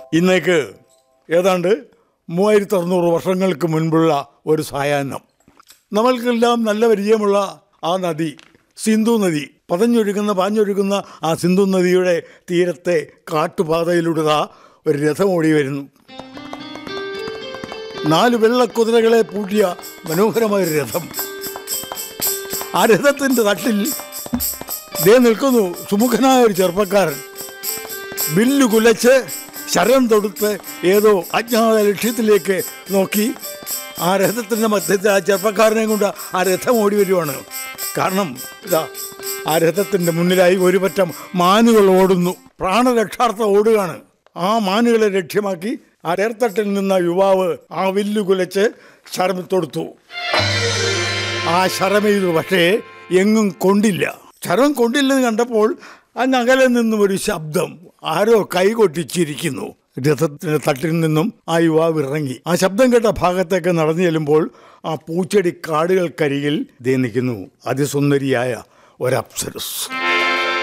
ഇന്നേക്ക് ഏതാണ്ട് മൂവായിരത്തി അറുന്നൂറ് വർഷങ്ങൾക്ക് മുൻപുള്ള ഒരു സായാഹ്നം നമ്മൾക്കെല്ലാം നല്ല പരിചയമുള്ള ആ നദി സിന്ധു നദി പതഞ്ഞൊഴുകുന്ന പാഞ്ഞൊഴുകുന്ന ആ സിന്ധു നദിയുടെ തീരത്തെ കാട്ടുപാതയിലൂടെ ദാ ഒരു രഥം ഓടി വരുന്നു നാല് വെള്ളക്കുതിരകളെ പൂട്ടിയ മനോഹരമായ ഒരു രഥം ആ രഥത്തിൻ്റെ തട്ടിൽ ദേ നിൽക്കുന്നു സുമുഖനായ ഒരു ചെറുപ്പക്കാരൻ ബില്ല് കുലച്ച് ശരം തൊടുത്ത് ഏതോ അജ്ഞാത ലക്ഷ്യത്തിലേക്ക് നോക്കി ആ രഥത്തിൻ്റെ മധ്യത്തിൽ ആ ചെറുപ്പക്കാരനെ കൊണ്ട് ആ രഥം ഓടി വരുവാണ് കാരണം ഇതാ ആ രഥത്തിൻ്റെ മുന്നിലായി ഒരു പറ്റം മാനുകൾ ഓടുന്നു പ്രാണരക്ഷാർത്ഥം ഓടുകയാണ് ആ മാനുകളെ ലക്ഷ്യമാക്കി ആ രേർത്തട്ടിൽ നിന്ന യുവാവ് ആ വില്ല് കുലച്ച് ശരം തൊടുത്തു ആ ശരമെയ്തു പക്ഷേ എങ്ങും കൊണ്ടില്ല ശരം കൊണ്ടില്ലെന്ന് കണ്ടപ്പോൾ അങ്ങ് അകലെ നിന്നും ഒരു ശബ്ദം ആരോ കൈകൊട്ടിച്ചിരിക്കുന്നു രഥത്തിന്റെ തട്ടിൽ നിന്നും ആ യുവാവ് ഇറങ്ങി ആ ശബ്ദം കേട്ട ഭാഗത്തേക്ക് നടന്നു ചെല്ലുമ്പോൾ ആ പൂച്ചെടി കാടുകൾക്കരികിൽ ദേ നിൽക്കുന്നു അതിസുന്ദരിയായ ഒരപ്സരസ്